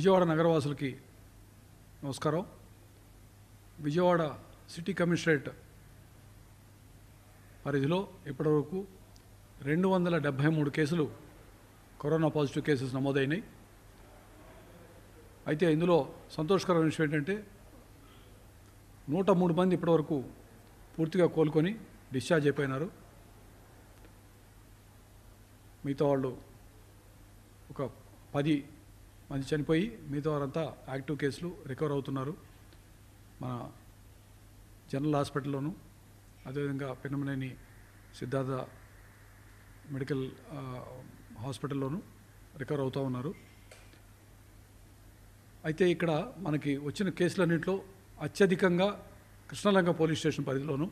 విజయవాడ నగరవాసులకి నమస్కారం Vijayawada city commissionerate పరిధిలో ఇప్పటివరకు రెండు వందల డెబ్భై మూడు కేసులు కరోనా పాజిటివ్ కేసెస్ నమోదైనాయి అయితే ఇందులో సంతోషకరమైన విషయం ఏంటంటే నూట మూడు మంది ఇప్పటివరకు పూర్తిగా కోలుకొని డిశ్చార్జ్ అయిపోయినారు మిగతా వాళ్ళు ఒక పది మంది చనిపోయి మిగతా వారంతా యాక్టివ్ కేసులు రికవర్ అవుతున్నారు మన జనరల్ హాస్పిటల్లోను అదేవిధంగా పెనమనేని సిద్ధార్థ మెడికల్ ఆ, హాస్పిటల్లోను రికవర్ అవుతూ ఉన్నారు అయితే ఇక్కడ మనకి వచ్చిన కేసులన్నింటిలో అత్యధికంగా కృష్ణలంక పోలీస్ స్టేషన్ పరిధిలోను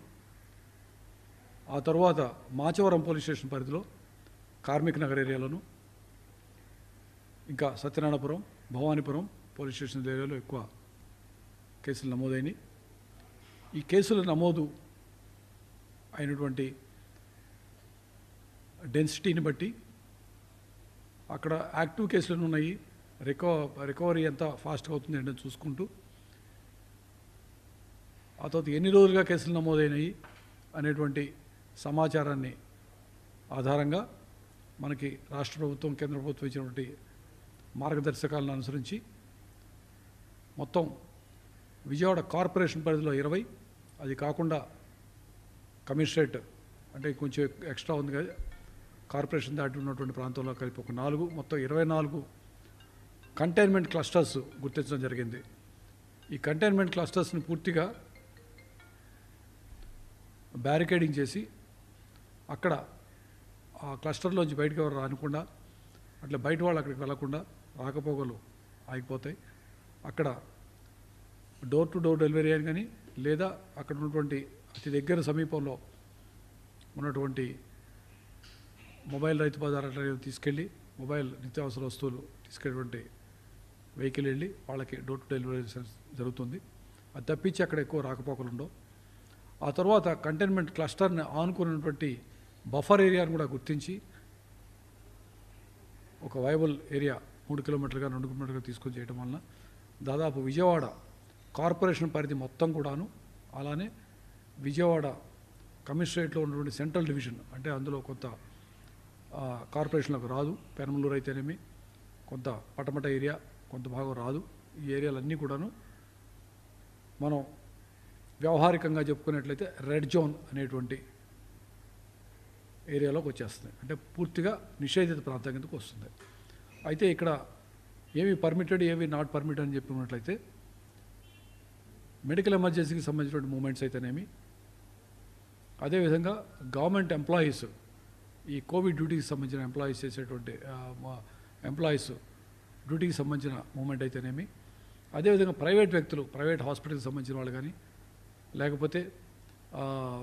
ఆ తర్వాత మాచవరం పోలీస్ స్టేషన్ పరిధిలో కార్మిక్ నగర్ ఏరియాలోను ఇంకా సత్యనారాయణపురం భవానీపురం పోలీస్ స్టేషన్ ఏరియాలో ఎక్కువ కేసులు నమోదైనవి ఈ కేసుల నమోదు అయినటువంటి డెన్సిటీని బట్టి అక్కడ యాక్టివ్ కేసులు ఉన్నాయి రికవ రికవరీ ఎంత ఫాస్ట్గా అవుతుంది అంటే చూసుకుంటూ ఆ తర్వాత ఎన్ని రోజులుగా కేసులు నమోదైనాయి అనేటువంటి సమాచారాన్ని ఆధారంగా మనకి రాష్ట్ర ప్రభుత్వం కేంద్ర ప్రభుత్వం ఇచ్చినటువంటి మార్గదర్శకాలను అనుసరించి మొత్తం విజయవాడ కార్పొరేషన్ పరిధిలో ఇరవై అది కాకుండా కమిషనరేట్ అంటే కొంచెం ఎక్స్ట్రా ఉంది కదా కార్పొరేషన్ దాటి ఉన్నటువంటి ప్రాంతంలో కలిపి ఒక నాలుగు మొత్తం ఇరవై నాలుగు కంటైన్మెంట్ క్లస్టర్స్ గుర్తించడం జరిగింది ఈ కంటైన్మెంట్ క్లస్టర్స్ని పూర్తిగా బ్యారికేడింగ్ చేసి అక్కడ ఆ క్లస్టర్లోంచి బయటకు ఎవరు రానికుండా అట్లా బయట వాళ్ళు అక్కడికి వెళ్ళకుండా రాకపోకలు ఆగిపోతాయి అక్కడ డోర్ టు డోర్ డెలివరీ అని కానీ లేదా అక్కడ ఉన్నటువంటి అతి దగ్గర సమీపంలో ఉన్నటువంటి మొబైల్ రైతు బజార్ అట్లా తీసుకెళ్ళి మొబైల్ నిత్యావసర వస్తువులు తీసుకెళ్ళేటువంటి వెహికల్ వెళ్ళి వాళ్ళకి డోర్ టు డెలివరీ జరుగుతుంది అది తప్పించి అక్కడ ఎక్కువ రాకపోకలు ఉండవు ఆ తర్వాత కంటైన్మెంట్ క్లస్టర్ని ఆనుకున్నటువంటి బఫర్ ఏరియాను కూడా గుర్తించి ఒక వైబుల్ ఏరియా మూడు కిలోమీటర్గా రెండు కిలోమీటర్గా తీసుకొని చేయడం వలన దాదాపు విజయవాడ కార్పొరేషన్ పరిధి మొత్తం కూడాను అలానే విజయవాడ కమిషనరేట్లో ఉన్నటువంటి సెంట్రల్ డివిజన్ అంటే అందులో కొంత ఆ, కార్పొరేషన్లకు రాదు పెనమలూరు అయితేనేమి కొంత పటమట ఏరియా కొంత భాగం రాదు ఈ ఏరియాలన్నీ కూడాను మనం వ్యవహారికంగా చెప్పుకున్నట్లయితే రెడ్ జోన్ అనేటువంటి ఏరియాలోకి వచ్చేస్తుంది అంటే పూర్తిగా నిషేధిత ప్రాంతం కిందకు వస్తుంది అయితే ఇక్కడ ఏవి పర్మిటెడ్ ఏవి నాట్ పర్మిటెడ్ అని చెప్పుకున్నట్లయితే మెడికల్ ఎమర్జెన్సీకి సంబంధించినటువంటి మూమెంట్స్ అయితేనేమి అదేవిధంగా గవర్నమెంట్ ఎంప్లాయీస్ ఈ కోవిడ్ డ్యూటీకి సంబంధించిన ఎంప్లాయీస్ చేసేటువంటి ఎంప్లాయీస్ డ్యూటీకి సంబంధించిన మూమెంట్ అయితేనేమి అదేవిధంగా ప్రైవేట్ వ్యక్తులు ప్రైవేట్ హాస్పిటల్కి సంబంధించిన వాళ్ళు కానీ లేకపోతే ఆ,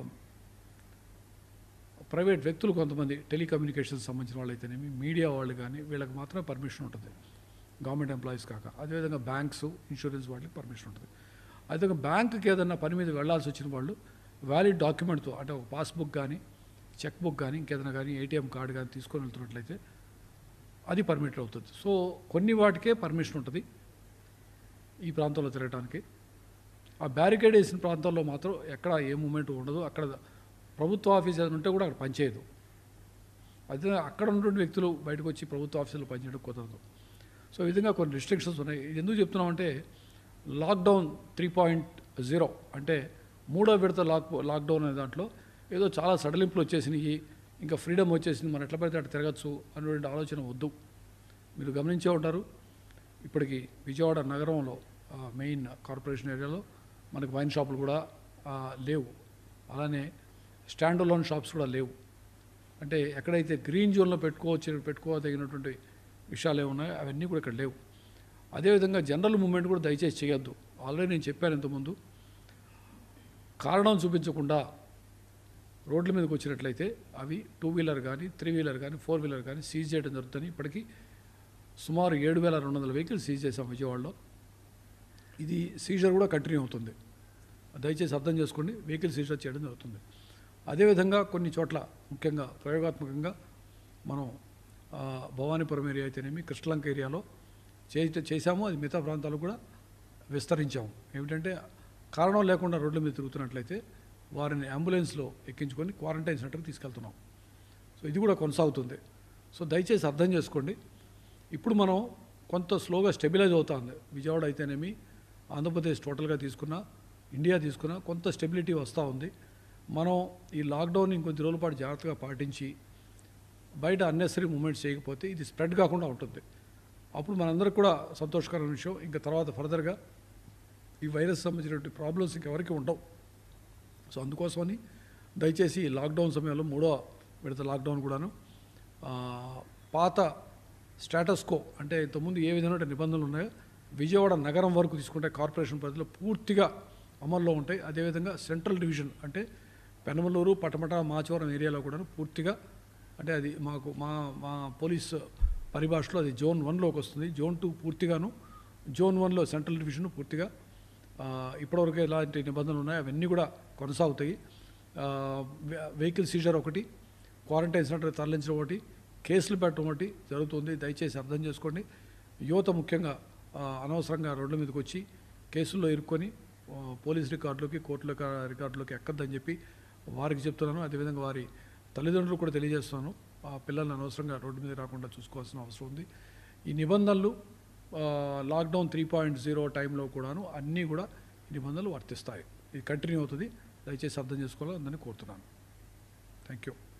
ప్రైవేట్ వ్యక్తులు కొంతమంది టెలికమ్యూనికేషన్స్ సంబంధించిన వాళ్ళు అయితేనేమి మీడియా వాళ్ళు కానీ వీళ్ళకి మాత్రమే పర్మిషన్ ఉంటుంది గవర్నమెంట్ ఎంప్లాయీస్ కాక అదేవిధంగా బ్యాంక్స్ ఇన్సూరెన్స్ వాళ్ళకి పర్మిషన్ ఉంటుంది అదేవిధంగా బ్యాంకుకి ఏదన్నా పని మీద వెళ్ళాల్సి వచ్చిన వాళ్ళు వ్యాలిడ్ డాక్యుమెంట్తో అంటే ఒక పాస్బుక్ కానీ చెక్ బుక్ కానీ ఇంకేదైనా కానీ ఏటీఎం కార్డు కానీ తీసుకొని వెళ్తున్నట్లయితే అది పర్మిట్ అవుతుంది సో కొన్ని వాటికే పర్మిషన్ ఉంటుంది ఈ ప్రాంతంలో తిరగడానికి ఆ బ్యారికేడ్ వేసిన ప్రాంతాల్లో మాత్రం ఎక్కడ ఏ మూమెంట్ ఉండదు అక్కడ ప్రభుత్వ ఆఫీస్ ఏదైనా ఉంటే కూడా అక్కడ పనిచేయదు అదే అక్కడ ఉన్నటువంటి వ్యక్తులు బయటకు వచ్చి ప్రభుత్వ ఆఫీసులో పనిచేయడం కుదరదు సో ఈ విధంగా కొన్ని రిస్ట్రిక్షన్స్ ఉన్నాయి ఇది ఎందుకు చెప్తున్నామంటే లాక్డౌన్ త్రీ పాయింట్ జీరో అంటే మూడో విడత లాక్ లాక్డౌన్ అనే దాంట్లో ఏదో చాలా సడలింపులు వచ్చేసినాయి ఇంకా ఫ్రీడమ్ వచ్చేసింది మనం ఎట్లా పడితే అట్లా తిరగచ్చు అనేటువంటి ఆలోచన వద్దు మీరు గమనించే ఉంటారు ఇప్పటికి విజయవాడ నగరంలో ఆ, మెయిన్ కార్పొరేషన్ ఏరియాలో మనకి వైన్ షాపులు కూడా ఆ, లేవు అలానే స్టాండ్ లోన్ షాప్స్ కూడా లేవు అంటే ఎక్కడైతే గ్రీన్ జోన్లో పెట్టుకోవచ్చు పెట్టుకోదగినటువంటి విషయాలు ఏమున్నాయో అవన్నీ కూడా ఇక్కడ లేవు అదేవిధంగా జనరల్ మూమెంట్ కూడా దయచేసి చేయొద్దు ఆల్రెడీ నేను చెప్పాను ఇంతకుముందు కారణం చూపించకుండా రోడ్ల మీదకి వచ్చినట్లయితే అవి టూ వీలర్ కానీ త్రీ వీలర్ కానీ ఫోర్ వీలర్ కానీ సీజ్ చేయడం జరుగుతుంది ఇప్పటికీ సుమారు ఏడు వేల రెండు వందల వెహికల్స్ సీజ్ చేసాం విజయవాడలో ఇది సీజర్ కూడా కంటిన్యూ అవుతుంది దయచేసి అర్థం చేసుకోండి వెహికల్ సీజర్ చేయడం జరుగుతుంది అదేవిధంగా కొన్ని చోట్ల ముఖ్యంగా ప్రయోగాత్మకంగా మనం ఆ, భవానీపురం ఏరియా అయితేనేమి కృష్ణలంక ఏరియాలో చే చేశాము అది మిగతా ప్రాంతాలకు కూడా విస్తరించాము ఏమిటంటే కారణం లేకుండా రోడ్ల మీద తిరుగుతున్నట్లయితే వారిని అంబులెన్స్లో ఎక్కించుకొని క్వారంటైన్ సెంటర్కి తీసుకెళ్తున్నాం సో ఇది కూడా కొనసాగుతుంది సో దయచేసి అర్థం చేసుకోండి ఇప్పుడు మనం కొంత స్లోగా స్టెబిలైజ్ అవుతుంది విజయవాడ అయితేనేమి ఆంధ్రప్రదేశ్ టోటల్గా తీసుకున్నా ఇండియా తీసుకున్నా కొంత స్టెబిలిటీ వస్తూ ఉంది మనం ఈ లాక్డౌన్ ఇంకొద్ది రోజుల పాటు జాగ్రత్తగా పాటించి బయట అన్నెసరీ మూమెంట్స్ చేయకపోతే ఇది స్ప్రెడ్ కాకుండా ఉంటుంది అప్పుడు మనందరికి కూడా సంతోషకరమైన విషయం ఇంకా తర్వాత ఫర్దర్గా ఈ వైరస్ సంబంధించినటువంటి ప్రాబ్లమ్స్ ఇంకెవరికి ఉండవు సో అందుకోసమని దయచేసి ఈ లాక్డౌన్ సమయంలో మూడో విడత లాక్డౌన్ కూడాను ఆ, పాత స్టేటస్ కో అంటే ఇంతకుముందు ఏ విధమైన నిబంధనలు ఉన్నాయో విజయవాడ నగరం వరకు తీసుకుంటే కార్పొరేషన్ పరిధిలో పూర్తిగా అమల్లో ఉంటాయి అదేవిధంగా సెంట్రల్ డివిజన్ అంటే పెనమలూరు పటమట మాచవరం ఏరియాలో కూడా పూర్తిగా అంటే అది మాకు మా మా పోలీస్ పరిభాషలో అది జోన్ వన్లోకి వస్తుంది జోన్ టూ పూర్తిగాను జోన్ వన్లో సెంట్రల్ డివిజన్ పూర్తిగా ఆ, ఇప్పటివరకు ఎలాంటి నిబంధనలు ఉన్నాయో అవన్నీ కూడా కొనసాగుతాయి ఆ, వె- వెహికల్ సీజర్ ఒకటి క్వారంటైన్ సెంటర్ తరలించడం ఒకటి కేసులు పెట్టడం ఒకటి జరుగుతుంది దయచేసి అర్థం చేసుకోండి యువత ముఖ్యంగా ఆ, అనవసరంగా రోడ్ల మీదకి వచ్చి కేసుల్లో ఇరుక్కొని ఆ, పోలీస్ రికార్డులోకి కోర్టుల కా- రికార్డులోకి ఎక్కద్దని చెప్పి వారికి చెప్తున్నాను అదేవిధంగా వారి తల్లిదండ్రులు కూడా తెలియజేస్తున్నాను ఆ పిల్లల్ని అనవసరంగా రోడ్డు మీద రాకుండా చూసుకోవాల్సిన అవసరం ఉంది ఈ నిబంధనలు ఆ, లాక్డౌన్ త్రీ పాయింట్ జీరో టైంలో కూడాను అన్నీ కూడా ఈ నిబంధనలు వర్తిస్తాయి ఇది కంటిన్యూ అవుతుంది దయచేసి అర్థం చేసుకోవాలని అందరినీ కోరుతున్నాను థ్యాంక్ యూ